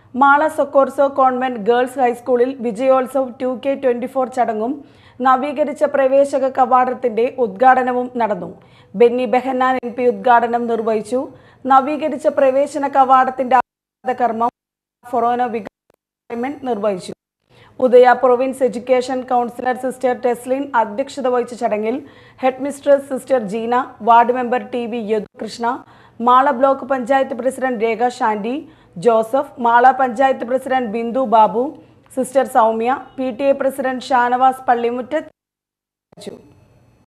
Mala സൊക്കോർസോ convent girls ഹൈസ്കൂളിൽ Vijayotsav two K twenty four ചടങ്ങും നവീകരിച്ച പ്രവേശക കവാടത്തിന്റെ ഉദ്ഘാടനവും നടന്നു ബെന്നി ബെഹന്നാൻ എം പി ഉദ്ഘാടനം നിർവഹിച്ചു നവീകരിച്ച പ്രവേശന കവാടത്തിന്റെ ആഘാത കർമ്മം ഫൊറോന വികാരമെന്റ് നിർവഹിച്ചു Udaya province education councillor sister Teslin അധ്യക്ഷത വഹിച്ച ചടങ്ങിൽ headmistress sister Jeena ward member T V Yadukrishna Mala block panchayat president Rekha Shandy Joseph Mala panchayat president Bindu Babu sister Soumya P T A president Shanavas പള്ളിമുറ്റത്ത്